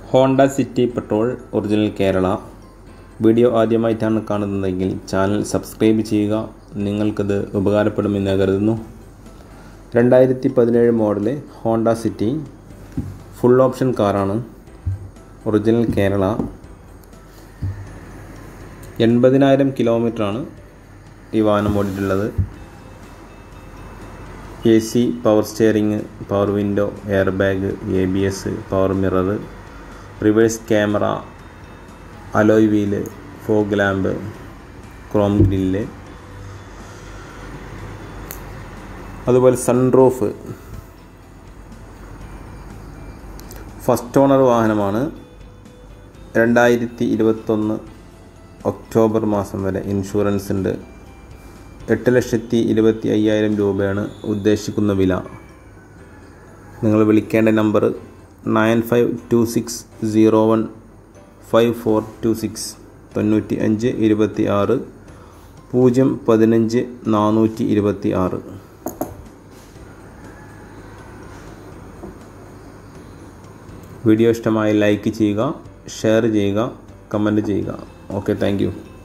Honda City petrol original Kerala video ആദ്യമായിട്ടാണ് കാണുന്നതെങ്കിൽ channel subscribe ചെയ്യുക നിങ്ങൾക്കത് ഉപകാരപ്പെടുമെന്ന് കരുതുന്നു രണ്ടായിരത്തി പതിനേഴ് model Honda City full option കാറാണ് ഒറിജിനൽ കേരള എൺപതിനായിരം കിലോമീറ്ററാണ് ഈ വാഹനം ഓടിയിട്ടുള്ളത് A C power steering power window air bag A B S power mirror reverse camera alloy wheel fog lamp chrome grill അതുപോലെ സൺറൂഫ് ഫസ്റ്റ് ഓണർ വാഹനമാണ് രണ്ടായിരത്തി ഇരുപത്തൊന്ന് ഒക്ടോബർ മാസം വരെ ഇൻഷുറൻസ് ഉണ്ട് എട്ട് ലക്ഷത്തി ഇരുപത്തി അയ്യായിരം രൂപയാണ് ഉദ്ദേശിക്കുന്ന വില നിങ്ങൾ വിളിക്കേണ്ട number nine five two six zero one five four two six തൊണ്ണൂറ്റി അഞ്ച് ഇരുപത്തി ആറ് പൂജ്യം പതിനഞ്ച് നാനൂറ്റി ഇരുപത്തി ആറ് വീഡിയോ ഇഷ്ടമായി ലൈക്ക് ചെയ്യുക ഷെയർ ചെയ്യുക കമൻറ്റ് ചെയ്യുക ഓക്കെ താങ്ക്